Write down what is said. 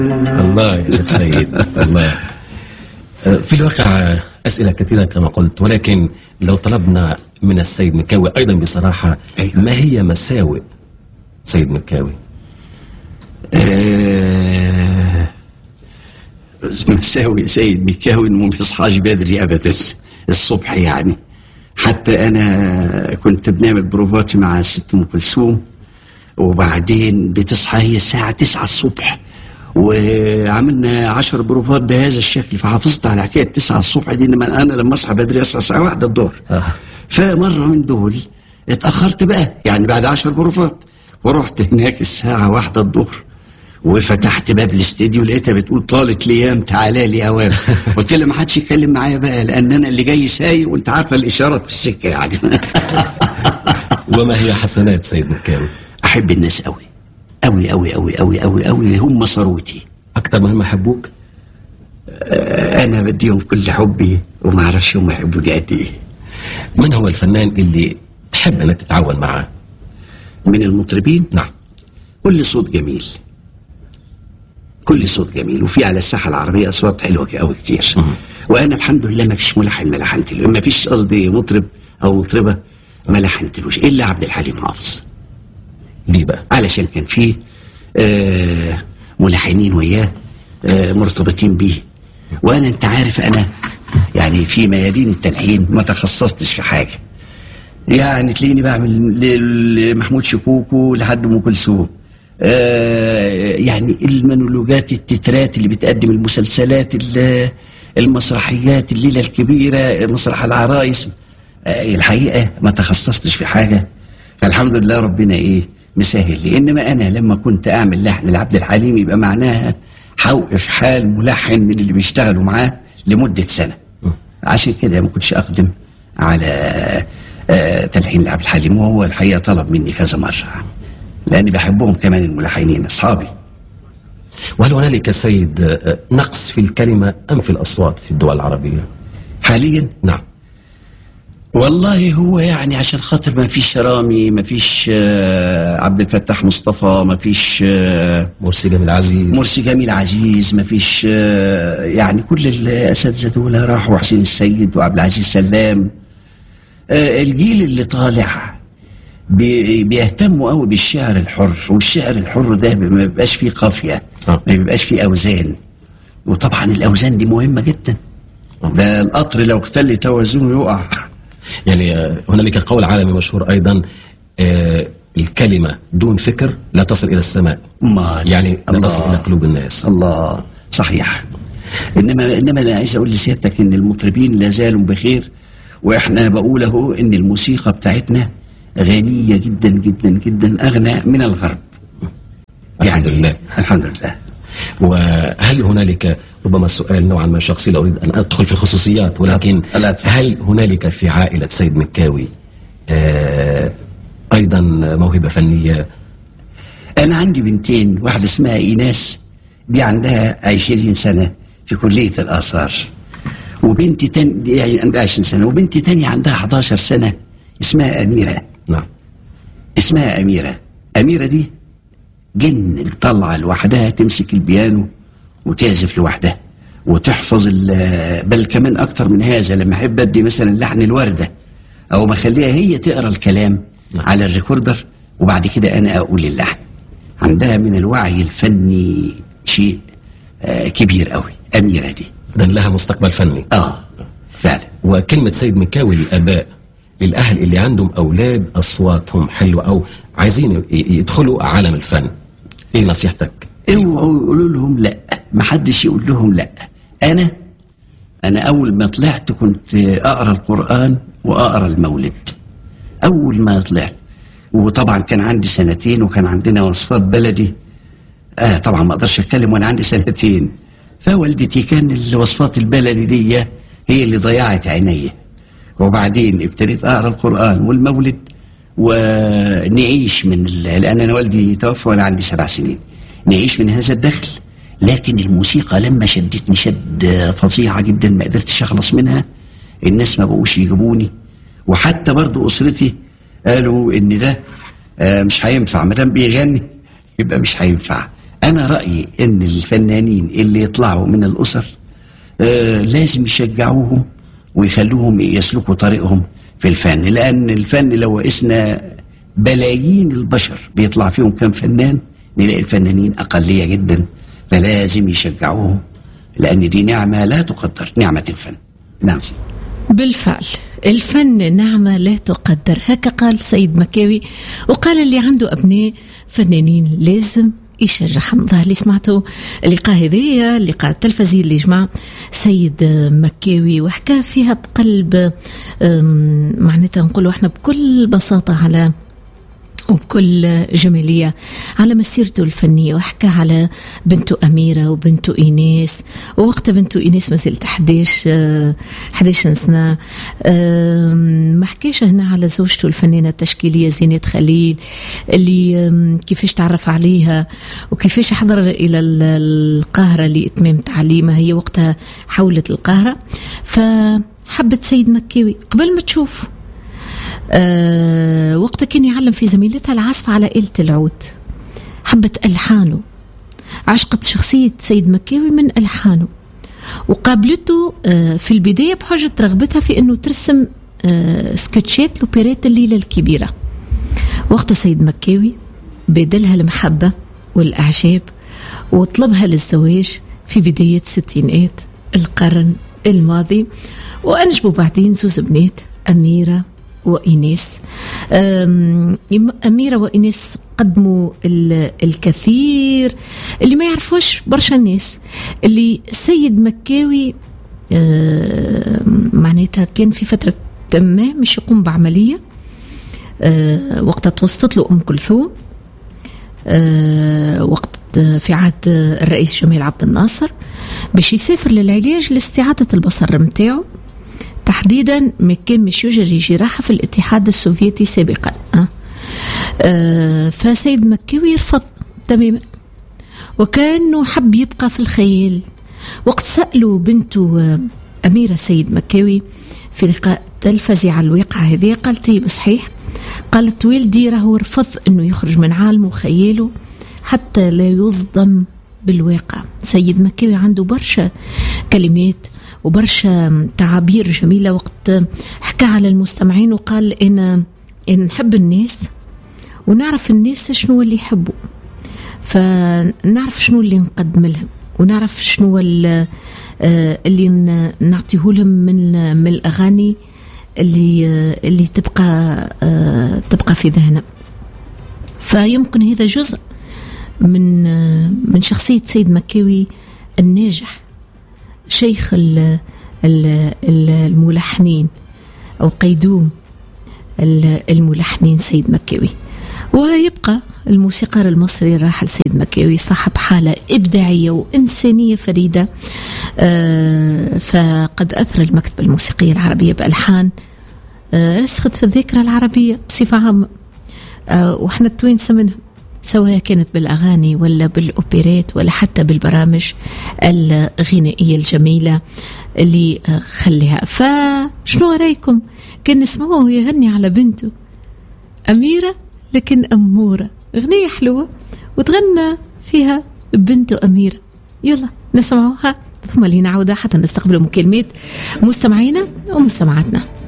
الله يا شيخ سيد الله في الواقع أسئلة كثيرة كما قلت ولكن لو طلبنا من السيد مكاوي أيضا بصراحة أيوة. ما هي مساوئ سيد مكاوي آه، مساوي سيد مكاوي انه ما بيصحاش بدري ابدا الصبح يعني حتى انا كنت بنعمل بروفات مع الست ام كلثوم وبعدين بتصحى هي الساعة تسعة الصبح وعملنا عشر بروفات بهذا الشكل فحافظت على حكاية تسعة الصبح دي انما انا لما اصحى بدري اصحى الساعة واحدة الظهر آه. فمرة من دول اتأخرت بقى يعني بعد عشر بروفات ورحت هناك الساعة واحدة الظهر وفتحت باب الاستديو لقيتها بتقول طالت ليام تعالى لي اوام قلت لها ما حدش يتكلم معايا بقى لان انا اللي جاي سايق وانت عارفه الاشارات في السكه يعني وما هي حسنات سيد مكاوي احب الناس قوي قوي قوي قوي قوي قوي قوي هم ثروتي أكثر من ما يحبوك آه، انا بديهم كل حبي وما اعرفش هم يحبوني قد ايه من هو الفنان اللي تحب أنك تتعاون معه من المطربين نعم كل صوت جميل كل صوت جميل وفي على الساحه العربيه اصوات حلوه قوي كتير مم. وانا الحمد لله ما فيش ملحن ما لحنتلوش ما فيش قصدي مطرب او مطربه ما لحنتلوش الا عبد الحليم حافظ ليه بقى علشان كان فيه آه ملحنين وياه آه مرتبطين بيه وانا انت عارف انا يعني في ميادين التلحين ما تخصصتش في حاجه يعني تلاقيني بعمل ل- لمحمود شكوكو لحد ام كلثوم آه يعني المونولوجات التترات اللي بتقدم المسلسلات ال- المسرحيات الليله الكبيره مسرح العرايس آه الحقيقه ما تخصصتش في حاجه فالحمد لله ربنا ايه مسهل لي انما انا لما كنت اعمل لحن لعبد الحليم يبقى معناها هوقف حال ملحن من اللي بيشتغلوا معاه لمده سنه مم. عشان كده ما كنتش اقدم على آه، تلحين لعبد الحليم وهو الحقيقه طلب مني كذا مره لاني بحبهم كمان الملحنين اصحابي وهل هنالك سيد آه، نقص في الكلمة أم في الأصوات في الدول العربية حاليا نعم والله هو يعني عشان خاطر ما فيش رامي ما فيش آه، عبد الفتاح مصطفى ما فيش آه، مرسي جميل عزيز مرسي جميل عزيز ما فيش آه، يعني كل الاساتذه دول راحوا حسين السيد وعبد العزيز سلام آه، الجيل اللي طالع بي- بيهتموا قوي بالشعر الحر والشعر الحر ده ما بيبقاش فيه قافيه آه. ما بيبقاش فيه اوزان وطبعا الاوزان دي مهمه جدا ده القطر لو اختل توازنه يقع يعني آه، هنالك قول عالمي مشهور أيضا آه، الكلمة دون فكر لا تصل إلى السماء امال يعني لا تصل إلى قلوب الناس الله صحيح انما انما انا عايز اقول لسيادتك ان المطربين لا زالوا بخير واحنا بقول اهو ان الموسيقى بتاعتنا غنيه جدا جدا جدا اغنى من الغرب الحمد لله. الحمد لله وهل هنالك ربما السؤال نوعا ما شخصي لا أريد أن أدخل في الخصوصيات ولكن لا، لا تفضل. هل هنالك في عائلة سيد مكاوي آه، أيضا موهبة فنية انا عندي بنتين واحده اسمها ايناس دي عندها 20 سنه في كليه الاثار وبنتي تاني يعني عندها 20 سنه وبنتي تانية عندها 11 سنه اسمها اميره نعم اسمها أميرة أميرة دي جن طالعة لوحدها تمسك البيانو وتعزف لوحدها وتحفظ ال- بل كمان أكتر من هذا لما أحب أدي مثلا لحن الوردة أو ما أخليها هي تقرأ الكلام نعم. على الريكوردر وبعد كده أنا أقول اللحن عندها من الوعي الفني شيء آه كبير قوي أميرة دي إذن لها مستقبل فني آه فعلا وكلمة سيد مكاوي للآباء للأهل اللي عندهم أولاد أصواتهم حلوة أو عايزين ي- يدخلوا عالم الفن إيه نصيحتك؟ اوعوا يقولوا لهم لا ما حدش يقول لهم لا انا انا اول ما طلعت كنت اقرا القران واقرا المولد اول ما طلعت وطبعا كان عندي سنتين وكان عندنا وصفات بلدي آه طبعا ما اقدرش اتكلم وانا عندي سنتين فوالدتي كان الوصفات البلدي دي هي اللي ضيعت عيني وبعدين ابتديت اقرا القران والمولد ونعيش من ال- لان انا والدي توفى وانا عندي سبع سنين نعيش من هذا الدخل لكن الموسيقى لما شدتني شد فظيعه جدا ما قدرتش اخلص منها الناس ما بقوش يجيبوني وحتى برضو اسرتي قالوا ان ده آه، مش هينفع ما دام بيغني يبقى مش هينفع انا رايي ان الفنانين اللي يطلعوا من الاسر آه لازم يشجعوهم ويخلوهم يسلكوا طريقهم في الفن لان الفن لو قسنا بلايين البشر بيطلع فيهم كم فنان نلاقي الفنانين اقليه جدا فلازم يشجعوهم لان دي نعمه لا تقدر نعمه الفن نعم بالفعل الفن نعمة لا تقدر هكا قال سيد مكاوي وقال اللي عنده أبناء فنانين لازم يشجعهم ظهر اللي سمعتوا اللقاء هذايا اللقاء التلفزي اللي جمع سيد مكاوي وحكى فيها بقلب معناتها نقولوا احنا بكل بساطة على وبكل جمالية على مسيرته الفنية وحكى على بنته أميرة وبنته إيناس ووقت بنته إيناس ما زلت 11 11 سنة ما حكاش هنا على زوجته الفنانة التشكيلية زينات خليل اللي كيفاش تعرف عليها وكيفاش حضر إلى القاهرة لإتمام تعليمها هي وقتها حولت القاهرة فحبت سيد مكاوي قبل ما تشوف أه وقتها كان يعلم في زميلتها العزف على آلة العود حبت ألحانه عشقت شخصية سيد مكاوي من ألحانه وقابلته أه في البداية بحجة رغبتها في أنه ترسم أه سكتشات لوبيرات الليلة الكبيرة وقت سيد مكاوي بادلها المحبة والإعجاب وطلبها للزواج في بداية ستينات القرن الماضي وأنجبوا بعدين زوز بنات أميرة وإنيس أميرة وإنيس قدموا الكثير اللي ما يعرفوش برشا الناس اللي سيد مكاوي معناتها كان في فترة ما مش يقوم بعملية وقتها توسطت له أم كلثوم وقت في عهد الرئيس جمال عبد الناصر باش يسافر للعلاج لاستعادة البصر متاعه تحديدا كان مش يجري جراحة في الاتحاد السوفيتي سابقا أه؟ أه فسيد مكاوي يرفض تماما وكانه حب يبقى في الخيال وقت سألوا بنته أميرة سيد مكاوي في لقاء تلفزي على الواقع هذه قالت لي بصحيح قالت والدي راهو رفض انه يخرج من عالمه وخياله حتى لا يصدم بالواقع سيد مكاوي عنده برشا كلمات وبرشا تعابير جميلة وقت حكى على المستمعين وقال إن, إن نحب الناس ونعرف الناس شنو اللي يحبوا فنعرف شنو اللي نقدم لهم ونعرف شنو اللي نعطيه لهم من من الاغاني اللي اللي تبقى تبقى في ذهنهم فيمكن هذا جزء من من شخصيه سيد مكاوي الناجح شيخ الملحنين أو قيدوم الملحنين سيد مكاوي ويبقى الموسيقار المصري الراحل سيد مكاوي صاحب حالة إبداعية وإنسانية فريدة فقد أثر المكتبة الموسيقية العربية بألحان رسخت في الذاكرة العربية بصفة عامة وإحنا التوينسة منهم سواء كانت بالأغاني ولا بالأوبريت ولا حتى بالبرامج الغنائية الجميلة اللي خليها فشنو رأيكم كان نسمعه يغني على بنته أميرة لكن أمورة أغنية حلوة وتغنى فيها بنته أميرة يلا نسمعوها ثم لنعود حتى نستقبل مكالمات مستمعينا ومستمعاتنا